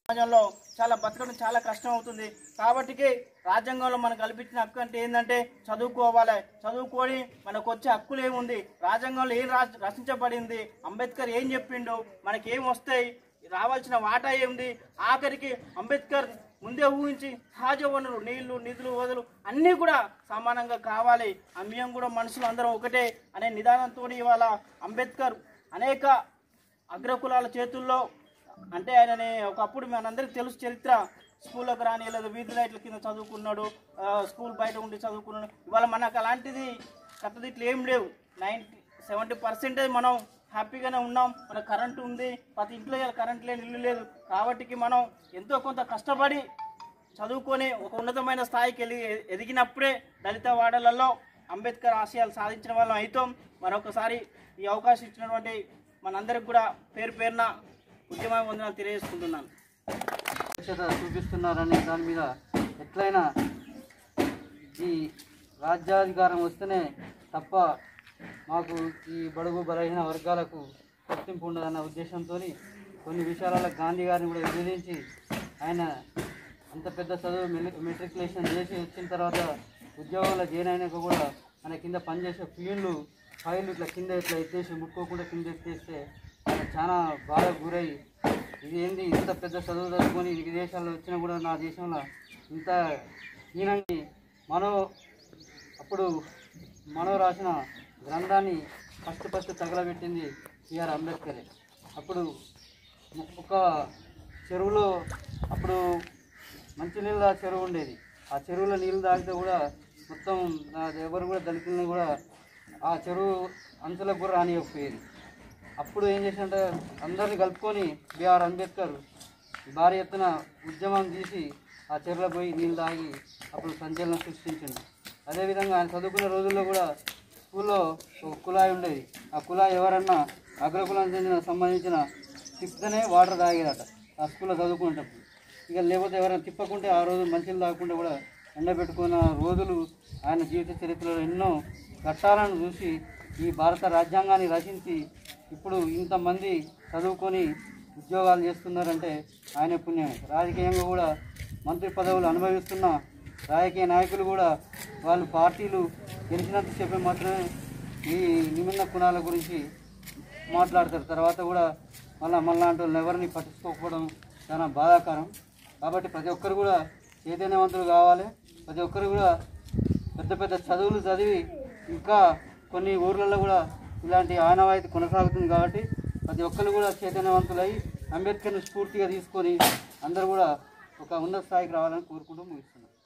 సమాజంలో చాలా బతకడం చాలా కష్టం అవుతుంది కాబట్టికి రాజ్యాంగంలో మనకు కల్పించిన హక్కు అంటే ఏంటంటే చదువుకోవాలి చదువుకొని మనకు వచ్చే హక్కులు ఏముంది రాజ్యాంగంలో ఏం రా- రచించబడింది అంబేద్కర్ ఏం చెప్పిండు మనకి ఏం వస్తాయి రావాల్సిన వాటా ఏముంది ఆఖరికి అంబేద్కర్ ముందే ఊహించి సహజ వనరులు నీళ్లు నిధులు వదులు అన్నీ కూడా సమానంగా కావాలి అమ్యం కూడా మనుషులు అందరం ఒకటే అనే నిదానంతో ఇవాళ అంబేద్కర్ అనేక అగ్రకులాల చేతుల్లో అంటే ఆయనని ఒకప్పుడు మనందరికీ తెలుసు చరిత్ర స్కూల్లోకి రాని లేదా వీధి లైట్ల కింద చదువుకున్నాడు ఆ, స్కూల్ బయట ఉండి చదువుకున్నాడు ఇవాళ మనకు అలాంటిది కట్టదిట్లు ఏం లేవు నైంటీ సెవెంటీ పర్సెంటేజ్ మనం హ్యాపీగానే ఉన్నాం మన కరెంట్ ఉంది ప్రతి ఇంట్లో ఇవాళ కరెంట్ లేని ఇల్లు లేదు కాబట్టికి మనం ఎంతో కొంత కష్టపడి చదువుకొని ఒక ఉన్నతమైన స్థాయికి వెళ్ళి ఎదిగినప్పుడే దళిత వాడలలో అంబేద్కర్ ఆశయాలు సాధించిన వాళ్ళం అవుతాం మరొకసారి ఈ అవకాశం ఇచ్చినటువంటి మనందరికి కూడా పేరు పేరున ఉద్యమ వందనాలు తెలియజేసుకుంటున్నాను వివక్షత చూపిస్తున్నారనే దాని మీద ఎట్లయినా ఈ రాజ్యాధికారం వస్తేనే తప్ప మాకు ఈ బడుగు బలహీన వర్గాలకు గుర్తింపు ఉండదన్న ఉద్దేశంతో కొన్ని విషయాలలో గాంధీ గారిని కూడా విభజించి ఆయన అంత పెద్ద చదువు మెలి- మెట్రికులేషన్ చేసి వచ్చిన తర్వాత ఉద్యోగంలో జాయిన్ అయినాక కూడా ఆయన కింద పనిచేసే ఫీల్డ్లు ఫైల్ ఇట్లా కింద ఇట్లా ఎత్తేసి ముట్టుకోకుండా కింద ఎత్తేస్తే ఆయన చాలా బాగా గురై ఇది ఏంది ఇంత పెద్ద చదువు చదువుకొని విదేశాల్లో వచ్చినా కూడా నా దేశంలో ఇంత హీనంగా మనో అప్పుడు మనో రాసిన గ్రంథాన్ని ఫస్ట్ ఫస్ట్ తగలబెట్టింది బిఆర్ అంబేద్కరే అప్పుడు ఒక చెరువులో అప్పుడు మంచినీళ్ళ చెరువు ఉండేది ఆ చెరువులో నీళ్ళు తాగితే కూడా మొత్తం ఆ ఎవరు కూడా దళితులను కూడా ఆ చెరువు అంచులకు కూడా రానియకపోయేది అప్పుడు ఏం చేసినట్టే అందరిని కలుపుకొని బిఆర్ అంబేద్కర్ భారీ ఎత్తున ఉద్యమం తీసి ఆ చెరువులో పోయి నీళ్ళు తాగి అప్పుడు సంచలనం సృష్టించింది అదేవిధంగా ఆయన చదువుకునే రోజుల్లో కూడా స్కూల్లో ఒక కుళాయి ఉండేది ఆ కుళాయి ఎవరన్నా అగ్రకులానికి చెందిన సంబంధించిన తిప్పుతూనే వాటర్ తాగేదట ఆ స్కూల్లో చదువుకునేటప్పుడు ఇక లేకపోతే ఎవరైనా తిప్పకుంటే ఆ రోజు మంచిలు తాగకుండా కూడా ఎండబెట్టుకున్న రోజులు ఆయన జీవిత చరిత్రలో ఎన్నో ఘట్టాలను చూసి ఈ భారత రాజ్యాంగాన్ని రచించి ఇప్పుడు ఇంతమంది చదువుకొని ఉద్యోగాలు చేస్తున్నారంటే ఆయన పుణ్యమే రాజకీయంగా కూడా మంత్రి పదవులు అనుభవిస్తున్న రాజకీయ నాయకులు కూడా వాళ్ళు పార్టీలు గెలిచినంత సేపు మాత్రమే ఈ నిమ్న కుణాల గురించి మాట్లాడతారు తర్వాత కూడా మళ్ళీ మళ్ళాంటి వాళ్ళని ఎవరిని పట్టించుకోకపోవడం చాలా బాధాకరం కాబట్టి ప్రతి ఒక్కరు కూడా చైతన్యవంతులు కావాలి ప్రతి ఒక్కరు కూడా పెద్ద పెద్ద చదువులు చదివి ఇంకా కొన్ని ఊర్లలో కూడా ఇలాంటి ఆనవాయితీ కొనసాగుతుంది కాబట్టి ప్రతి ఒక్కరు కూడా చైతన్యవంతులై అంబేద్కర్ని స్ఫూర్తిగా తీసుకొని అందరూ కూడా ఒక ఉన్నత స్థాయికి రావాలని కోరుకుంటూ ముగిస్తున్నాం